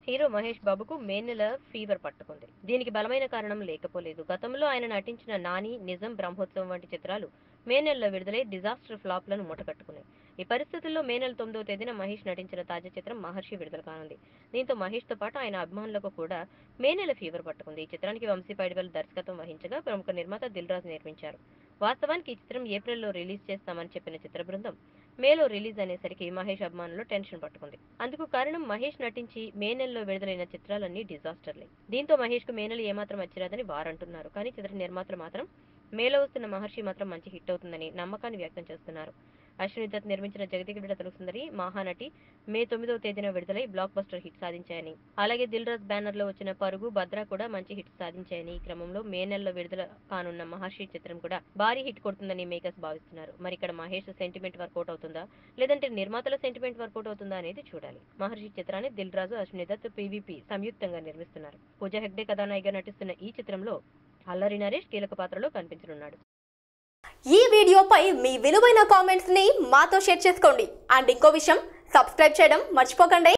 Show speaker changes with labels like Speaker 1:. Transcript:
Speaker 1: hero Mahesh బాబుకు మే నెల fever పట్టుకుంది దీనికి బలమైన కారణం లేకపోలేదు గతంలో ఆయన నటించిన నాని నిజం బ్రహ్మోత్సవం వంటి చిత్రాలు మే నెలలో విడుదలై డిజాస్టర్ ఫ్లాప్లను మూటకట్టుకున్నాయి ఈ పరిస్థితుల్లో మే నెల తొమ్మిదవ తేదీన మహేష్ నటించిన తాజా చిత్రం మహర్షి విడుదల కానుంది దీంతో మహేష్ తో పాటు ఆయన అభిమానులకు కూడా మే నెల ఫీవర్ పట్టుకుంది ఈ చిత్రానికి వంశీ పైడివల్ దర్శకత్వం వహించగా ప్రముఖ నిర్మాత దిల్ రాజు నిర్మించారు వాస్తవానికి ఈ చిత్రం ఏప్రిల్లో రిలీజ్ చేస్తామని చెప్పిన చిత్ర బృందం మేలో రిలీజ్ అనేసరికి మహేష్ అభిమానులు టెన్షన్ పట్టుకుంది అందుకు కారణం మహేష్ నటించి మే నెలలో విడుదలైన చిత్రాలన్నీ డిజాస్టర్లే దీంతో మహేష్ కు మే నెల ఏమాత్రం వచ్చిరాదని వారంటున్నారు కానీ చిత్ర నిర్మాతలు మాత్రం మేలో వస్తున్న మహర్షి మాత్రం మంచి హిట్ అవుతుందని నమ్మకాన్ని వ్యక్తం చేస్తున్నారు అశ్విని దత్ నిర్మించిన జగతికి బిడ్డ తెలుగు సుందరి మహానటి మే తొమ్మిదవ తేదీన విడుదలై బ్లాక్ బస్టర్ హిట్ సాధించాయని అలాగే దిల్ రాజ్ బ్యానర్ లో వచ్చిన పరుగు భద్ర కూడా మంచి హిట్ సాధించాయని ఈ క్రమంలో మే నెలలో విడుదల కానున్న మహర్షి చిత్రం కూడా భారీ హిట్ కొడుతుందని మేకర్స్ భావిస్తున్నారు మరి ఇక్కడ మహేష్ సెంటిమెంట్ వర్కౌట్ అవుతుందా లేదంటే నిర్మాతల సెంటిమెంట్ వర్కౌట్ అవుతుందా అనేది చూడాలి మహర్షి చిత్రాన్ని దిల్ రాజు అశ్విని దత్ పీవీపీ సంయుక్తంగా నిర్మిస్తున్నారు పూజా హెగ్డే కథానాయిగా నటిస్తున్న ఈ చిత్రంలో అల్లరి నరేష్ కీలక పాత్రలో కనిపించనున్నాడు
Speaker 2: ఈ వీడియోపై మీ విలువైన కామెంట్స్ ని మాతో షేర్ చేసుకోండి అండ్ ఇంకో విషయం సబ్స్క్రైబ్ చేయడం మర్చిపోకండి